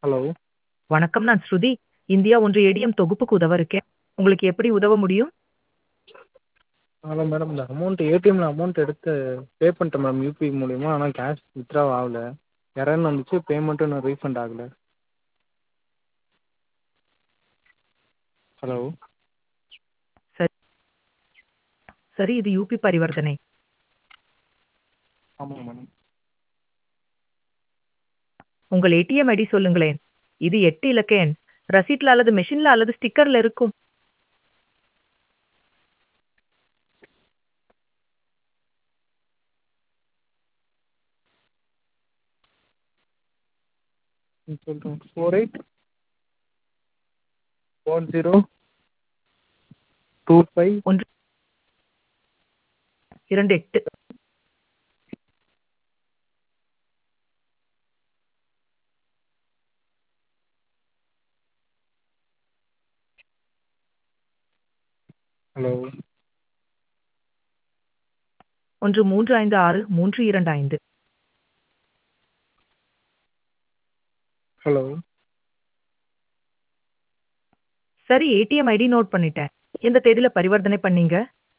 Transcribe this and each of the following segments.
hello வணக்கம் நான் ஸ்ருதி India ஒன்று ஏடிஎம் தொகுப்புக்கு உதவ இருக்கேன் உங்களுக்கு எப்படி உதவ முடியும் ஹலோ மேடம் இந்த அமௌண்ட் ஏடிஎம்மில் அமௌண்ட் எடுத்து பே பண்ணிட்டேன் மேம் யூபிஐ மூலிமா ஆனால் கேஷ் வித்ட்ரா ஆகல எரர்னு வந்துச்சு பேமெண்ட்டும் இன்னும் ரீஃபண்ட் ஆகலை ஹலோ சரி சரி இது யூபி பரிவர்த்தனை ஆமாங்க மேடம் உங்கள் ஏடிஎம் ஐடி சொல்லுங்களேன் இது எட்டு இலக்க எண் ரசீட்ல அல்லது மெஷின்ல அல்லது ஸ்டிக்கர்ல இருக்கும் ம் சொல்கிறேன் four eight four zero two five ஒன்று இரண்டு எட்டு ஹலோ ஒன்று மூன்று ஐந்து ஆறு மூன்று இரண்டு ஐந்து ஹலோ சரி ஏடிஎம் ஐடி நோட் பண்ணிட்டேன் எந்த தேதியில பரிவர்த்தனை பண்ணீங்க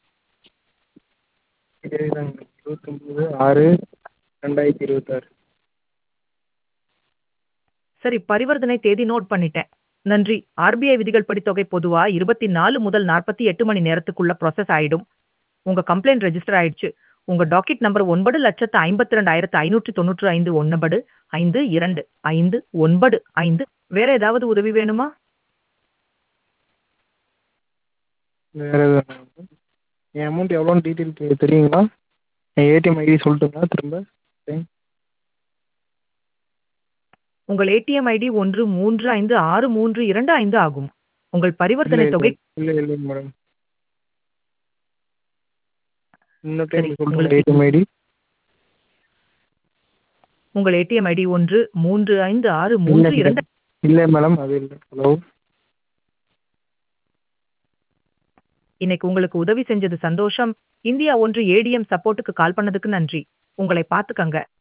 இதேதாங்க இருபத்தொம்போது ஆறு ரெண்டாயிரத்தி இருபத்தாறு சரி பரிவர்த்தனை தேதி நோட் பண்ணிட்டேன் நன்றி ஆர்பிஐ விதிகள் படி தொகை பொதுவா இருபத்தி நாலு முதல் நாற்பத்தி எட்டு மணி நேரத்துக்குள்ள ப்ராசஸ் ஆயிடும் உங்க கம்ப்ளைண்ட் ரெஜிஸ்டர் ஆயிடுச்சு உங்க டாக்கெட் நம்பர் ஒன்பது லட்சத்து ஐம்பத்தி ரெண்டாயிரத்து ஐநூற்றி தொண்ணூற்று ஐந்து ஒன்பது ஐந்து இரண்டு ஐந்து ஒன்பது ஐந்து வேற ஏதாவது உதவி வேணுமா வேறு எதுவும் என் அமௌண்ட் எவ்வளோன்னு டீட்டெயில் தெரியுங்களா என் ஏடிஎம் ஐடி சொல்லட்டுங்களா திரும்ப உங்கள் ஏடிஎம் ஐடி ஒன்று மூன்று ஐந்து ஆறு மூன்று இரண்டு ஐந்து ஆகும் உங்கள் பரிவர்த்தனை இல்லை தொகை இல்லை இல்லைங்க மேடம் இன்னொரு சரி, டைம் சொல்லுங்கள் உங்களுக்கு- ஏடிஎம் ஐடி உங்கள் ஏடிஎம் ஐடி ஒன்று மூன்று ஐந்து ஆறு மூன்று இல்லை இரண்டு இல்லை மேடம் அது இல்லை ஹலோ இன்னைக்கு உங்களுக்கு உதவி செஞ்சது சந்தோஷம் இந்தியா ஒன்று ஏடிஎம் சப்போர்ட்டுக்கு கால் பண்ணதுக்கு நன்றி உங்களை பார்த்துக்கங்க